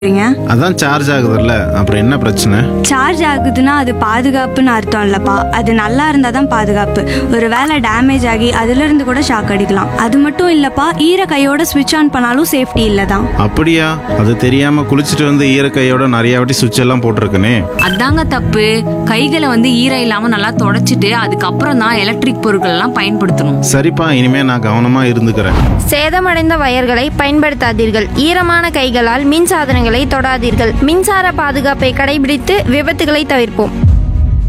ங்க அதான் சார்ஜ் ஆகுதுல்ல அப்புறம் என்ன பிரச்சனை சார்ஜ் ஆகுதுன்னா அது பாதுகாப்புன்னு அர்த்தம் இல்லப்பா அது நல்லா இருந்தா தான் பாதுகாப்பு ஒரு வேளை டேமேஜ் ஆகி அதுல இருந்து கூட ஷாக் அடிக்கலாம் அது மட்டும் இல்லப்பா ஈர கையோட ஸ்விட்ச் ஆன் பண்ணாலும் சேஃப்டி இல்லை தான் அப்படியா அது தெரியாம குளிச்சுட்டு வந்து ஈரக்கையோட நிறைய வாட்டி சுவிட்ச் எல்லாம் போட்டிருக்கனே அதாங்க தப்பு கைகளை வந்து ஈரம் இல்லாம நல்லா தொடச்சிட்டு அதுக்கப்புறம் தான் எலக்ட்ரிக் பொருட்கள் எல்லாம் பயன்படுத்தணும் சரிப்பா இனிமே நான் கவனமா இருந்துக்கிறேன் சேதமடைந்த வயர்களை பயன்படுத்தாதீர்கள் ஈரமான கைகளால் மின் சாதனங்களை தொடாதீர்கள் மின்சார பாதுகாப்பை கடைபிடித்து விபத்துகளை தவிர்ப்போம்